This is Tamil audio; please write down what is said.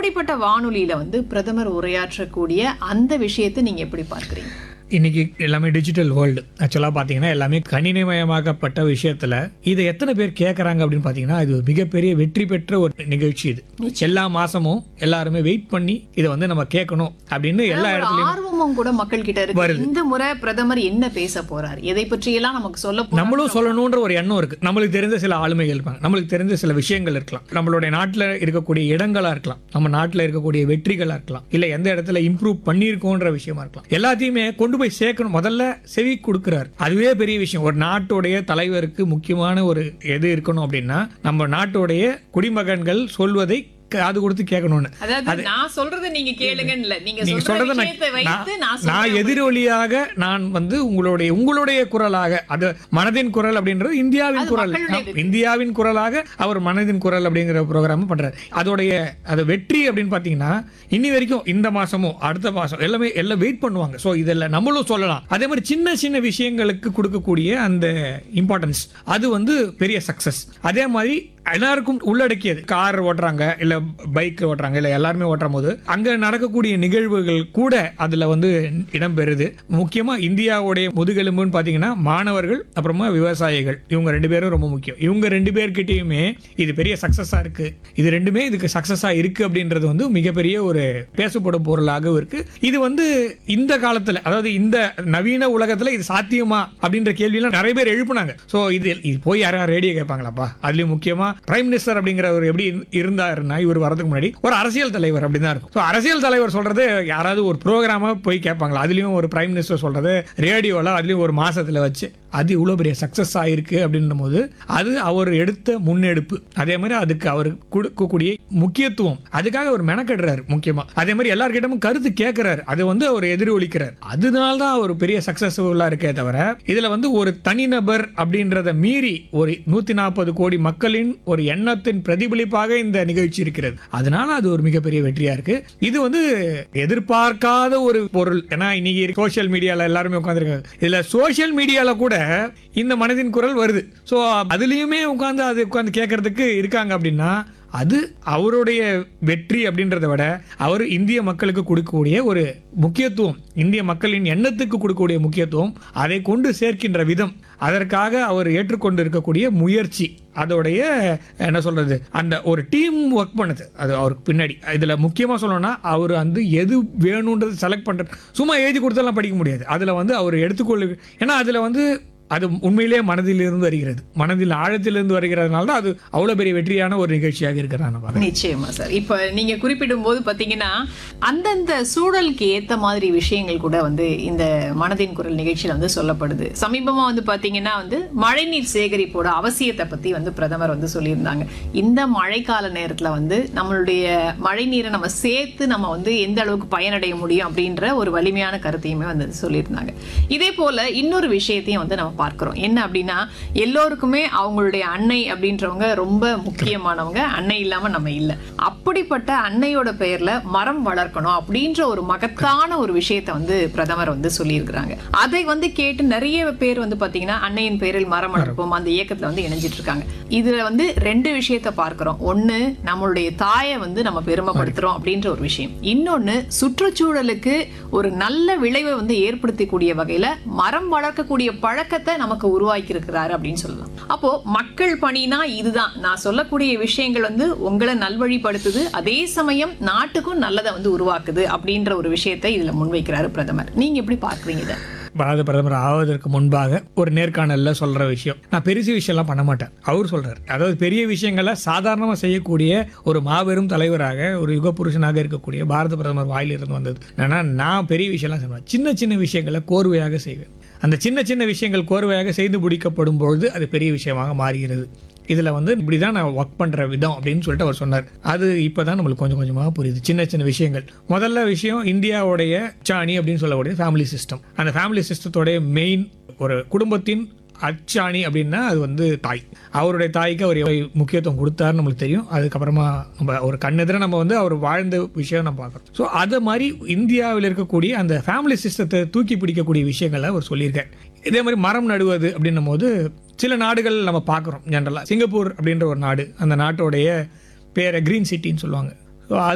அப்படிப்பட்ட வானொலியில வந்து பிரதமர் உரையாற்றக்கூடிய அந்த விஷயத்தை நீங்க எப்படி பார்க்கறீங்க இன்னைக்கு எல்லாமே டிஜிட்டல் வேர்ல்டு ஆக்சுவலாக பார்த்தீங்கன்னா எல்லாமே கணினிமயமாக்கப்பட்ட விஷயத்தில் இதை எத்தனை பேர் கேட்குறாங்க அப்படின்னு பார்த்தீங்கன்னா இது ஒரு மிகப்பெரிய வெற்றி பெற்ற ஒரு நிகழ்ச்சி இது எல்லா மாசமும் எல்லாருமே வெயிட் பண்ணி இதை வந்து நம்ம கேட்கணும் அப்படின்னு எல்லா ஒரு இடத்துலையும் ஆர்வமும் கூட மக்கள் கிட்ட இருக்கு இந்த முறை பிரதமர் என்ன பேச போறார் எதை பற்றி எல்லாம் நமக்கு சொல்ல போறார் நம்மளும் சொல்லணுன்ற ஒரு எண்ணம் இருக்கு நம்மளுக்கு தெரிந்த சில ஆளுமைகள் இருப்பாங்க நம்மளுக்கு தெரிந்த சில விஷயங்கள் இருக்கலாம் நம்மளுடைய நாட்டில் இருக்கக்கூடிய இடங்களா இருக்கலாம் நம்ம நாட்டில் இருக்கக்கூடிய வெற்றிகளா இருக்கலாம் இல்ல எந்த இடத்துல இம்ப்ரூவ் பண்ணியிருக்கோன்ற விஷயமா இருக்கலாம் எல்லாத்தையுமே கொண்டு போய் சேர்க்கணும் முதல்ல செவி கொடுக்கிறார் அதுவே பெரிய விஷயம் ஒரு நாட்டுடைய தலைவருக்கு முக்கியமான ஒரு எது இருக்கணும் அப்படின்னா நம்ம நாட்டுடைய குடிமகன்கள் சொல்வதை காது கொடுத்து கேட்கணும்னு அதாவது நான் சொல்றதை நீங்க கேளுங்கன்னு இல்ல நீங்க நீங்க சொல்ற சொல்றத விஷயத்தை வைத்து நான் நான் நான் சொல்றேன் எதிரொலியாக நான் வந்து உங்களுடைய உங்களுடைய குரலாக அது மனதின் குரல் அப்படின்றது இந்தியாவின் அது குரல் மக்களுடைய ஆம், இந்தியாவின் குரலாக அவர் மனதின் குரல் அப்படிங்கிற ப்ரோக்ராம் பண்றாரு அதோடைய அது வெற்றி அப்படின்னு பாத்தீங்கன்னா இன்னி வரைக்கும் இந்த மாசமும் அடுத்த மாசம் எல்லாமே எல்லாம் வெயிட் பண்ணுவாங்க ஸோ இதெல்லாம் நம்மளும் சொல்லலாம் அதே மாதிரி சின்ன சின்ன விஷயங்களுக்கு கொடுக்கக்கூடிய அந்த இம்பார்ட்டன்ஸ் அது வந்து பெரிய சக்சஸ் அதே மாதிரி எல்லாருக்கும் உள்ளடக்கியது கார் ஓட்டுறாங்க இல்ல பைக் ஓட்டுறாங்க இல்ல எல்லாருமே ஓட்டுற போது அங்க நடக்கக்கூடிய நிகழ்வுகள் கூட அதுல வந்து இடம்பெறுது முக்கியமா இந்தியாவுடைய முதுகெலும்புன்னு பாத்தீங்கன்னா மாணவர்கள் அப்புறமா விவசாயிகள் இவங்க ரெண்டு பேரும் ரொம்ப முக்கியம் இவங்க ரெண்டு பேர்கிட்டயுமே இது பெரிய சக்சஸா இருக்கு இது ரெண்டுமே இதுக்கு சக்சஸா இருக்கு அப்படின்றது வந்து மிகப்பெரிய ஒரு பேசப்படும் பொருளாகவும் இருக்கு இது வந்து இந்த காலத்துல அதாவது இந்த நவீன உலகத்துல இது சாத்தியமா அப்படின்ற கேள்வியெல்லாம் நிறைய பேர் எழுப்புனாங்க சோ இது இது போய் யாரும் ரேடியோ கேட்பாங்களாப்பா அதுலயும் முக்கியமா பிரைம் மினிஸ்டர் அப்படிங்கிறவர் எப்படி இரு- இருந்தாருன்னா இவர் வரதுக்கு முன்னாடி ஒரு அரசியல் தலைவர் அப்படிதான் இருக்கும் ஸோ அரசியல் தலைவர் சொல்றது யாராவது ஒரு ப்ரோக்ராமா போய் கேட்பாங்களா அதுலயும் ஒரு பிரைம் மினிஸ்டர் சொல்றது ரேடியோல அதுலயும் ஒரு மாசத்துல வச்சு அது இவ்வளவு பெரிய சக்சஸ் ஆயிருக்கு அப்படின்னும் போது அது அவர் எடுத்த முன்னெடுப்பு அதே மாதிரி அதுக்கு அவர் கொடுக்கக்கூடிய முக்கியத்துவம் அதுக்காக அவர் மெனக்கெடுறாரு முக்கியமா அதே மாதிரி எல்லார்கிட்டமும் கருத்து கேட்கிறாரு அது வந்து அவர் எதிரொலிக்கிறார் அதனால தான் அவர் பெரிய சக்சஸ்ஃபுல்லா இருக்கே தவிர இதுல வந்து ஒரு தனிநபர் அப்படின்றத மீறி ஒரு நூத்தி நாற்பது கோடி மக்களின் ஒரு எண்ணத்தின் பிரதிபலிப்பாக இந்த நிகழ்ச்சி இருக்கிறது அதனால அது ஒரு மிகப்பெரிய வெற்றியா இருக்கு இது வந்து எதிர்பார்க்காத ஒரு பொருள் ஏன்னா இன்னைக்கு சோஷியல் மீடியால எல்லாருமே உட்காந்துருக்காங்க இதுல சோஷியல் மீடியால கூட இந்த மனதின் குரல் வருது ஸோ அதுலயுமே உட்காந்து அது உட்காந்து கேட்கறதுக்கு இருக்காங்க அப்படின்னா அது அவருடைய வெற்றி அப்படின்றத விட அவர் இந்திய மக்களுக்கு கொடுக்கக்கூடிய ஒரு முக்கியத்துவம் இந்திய மக்களின் எண்ணத்துக்கு கொடுக்கக்கூடிய முக்கியத்துவம் அதை கொண்டு சேர்க்கின்ற விதம் அதற்காக அவர் ஏற்றுக்கொண்டு இருக்கக்கூடிய முயற்சி அதோடைய என்ன சொல்றது அந்த ஒரு டீம் ஒர்க் பண்ணுது அது அவருக்கு பின்னாடி இதுல முக்கியமா சொல்லணும்னா அவர் வந்து எது வேணுன்றது செலக்ட் பண்றது சும்மா எழுதி கொடுத்தெல்லாம் படிக்க முடியாது அதுல வந்து அவர் எடுத்துக்கொள்ளு ஏன்னா அதுல வந்து அது உண்மையிலேயே மனதிலிருந்து வருகிறது மனதில் ஆழத்திலிருந்து வருகிறதுனால தான் அது அவ்வளவு பெரிய வெற்றியான ஒரு நிகழ்ச்சியாக இருக்கிறான் நான் பார்க்கிறேன். நிச்சயமா சார் இப்ப நீங்க குறிப்பிடும் போது பாத்தீங்கன்னா அந்தந்த சூழலுக்கு ஏத்த மாதிரி விஷயங்கள் கூட வந்து இந்த மனதின் குரல் நிகழ்ச்சியில வந்து சொல்லப்படுது சமீபமா வந்து பாத்தீங்கன்னா வந்து மழைநீர் சேகரிப்போட அவசியத்தை பத்தி வந்து பிரதமர் வந்து சொல்லியிருந்தாங்க இந்த மழைக்கால நேரத்துல வந்து நம்மளுடைய மழைநீரை நம்ம சேர்த்து நம்ம வந்து எந்த அளவுக்கு பயனடைய முடியும் அப்படின்ற ஒரு வலிமையான கருத்தையுமே வந்து சொல்லியிருந்தாங்க இதே போல இன்னொரு விஷயத்தையும் வந்து நம்ம பார்க்கிறோம் என்ன அப்படின்னா எல்லோருக்குமே அவங்களுடைய அன்னை அப்படின்றவங்க ரொம்ப முக்கியமானவங்க அன்னை இல்லாம நம்ம இல்ல அப்படிப்பட்ட அன்னையோட பெயர்ல மரம் வளர்க்கணும் அப்படின்ற ஒரு மகத்தான ஒரு விஷயத்தை வந்து பிரதமர் வந்து சொல்லியிருக்கிறாங்க அதை வந்து கேட்டு நிறைய பேர் வந்து பாத்தீங்கன்னா அன்னையின் பெயரில் மரம் வளர்ப்போம் அந்த இயக்கத்துல வந்து இணைஞ்சிட்டு இருக்காங்க இதுல வந்து ரெண்டு விஷயத்தை பார்க்கிறோம் ஒண்ணு நம்மளுடைய தாயை வந்து நம்ம பெருமைப்படுத்துறோம் அப்படின்ற ஒரு விஷயம் இன்னொன்னு சுற்றுச்சூழலுக்கு ஒரு நல்ல விளைவை வந்து ஏற்படுத்தக்கூடிய வகையில மரம் வளர்க்கக்கூடிய பழக்கத்தை நமக்கு உருவாக்கி இருக்கிறாரு அப்படின்னு சொல்லலாம் அப்போ மக்கள் பணினா இதுதான் நான் சொல்லக்கூடிய விஷயங்கள் வந்து உங்களை நல்வழிப்படுத்துது அதே சமயம் நாட்டுக்கும் நல்லதை வந்து உருவாக்குது அப்படின்ற ஒரு விஷயத்தை இதுல முன்வைக்கிறாரு பிரதமர் நீங்க எப்படி பார்க்கறீங்க இதை பாரத பிரதமர் ஆவதற்கு முன்பாக ஒரு நேர்காணல்ல சொல்ற விஷயம் நான் பெரிய விஷயம்லாம் பண்ண மாட்டேன் அவர் சொல்றாரு அதாவது பெரிய விஷயங்களை சாதாரணமா செய்யக்கூடிய ஒரு மாபெரும் தலைவராக ஒரு யுக புருஷனாக இருக்கக்கூடிய பாரத பிரதமர் வாயிலிருந்து வந்தது என்னன்னா நான் பெரிய விஷயம்லாம் செய்வேன் சின்ன சின்ன விஷயங்களை கோர்வையாக செய்வேன் அந்த சின்ன சின்ன விஷயங்கள் கோர்வையாக செய்து முடிக்கப்படும் பொழுது அது பெரிய விஷயமாக மாறுகிறது இதில் வந்து இப்படி தான் நான் ஒர்க் பண்ணுற விதம் அப்படின்னு சொல்லிட்டு அவர் சொன்னார் அது இப்போ தான் நம்மளுக்கு கொஞ்சம் கொஞ்சமாக புரியுது சின்ன சின்ன விஷயங்கள் முதல்ல விஷயம் இந்தியாவுடைய சாணி அப்படின்னு சொல்லக்கூடிய ஃபேமிலி சிஸ்டம் அந்த ஃபேமிலி சிஸ்டத்தோடைய மெயின் ஒரு குடும்பத்தின் அச்சாணி அப்படின்னா அது வந்து தாய் அவருடைய தாய்க்கு அவர் எவ்வளவு முக்கியத்துவம் கொடுத்தாருன்னு நம்மளுக்கு தெரியும் அதுக்கப்புறமா நம்ம ஒரு கண்ணெதிர நம்ம வந்து அவர் வாழ்ந்த விஷயம் நம்ம பார்க்குறோம் ஸோ அது மாதிரி இந்தியாவில் இருக்கக்கூடிய அந்த ஃபேமிலி சிஸ்டத்தை தூக்கி பிடிக்கக்கூடிய விஷயங்களை அவர் சொல்லியிருக்கார் இதே மாதிரி மரம் நடுவது அப்படின்னும் போது சில நாடுகள் நம்ம பார்க்குறோம் ஜென்ரலாக சிங்கப்பூர் அப்படின்ற ஒரு நாடு அந்த நாட்டோடைய பேரை கிரீன் சிட்டின்னு சொல்லுவாங்க ஸோ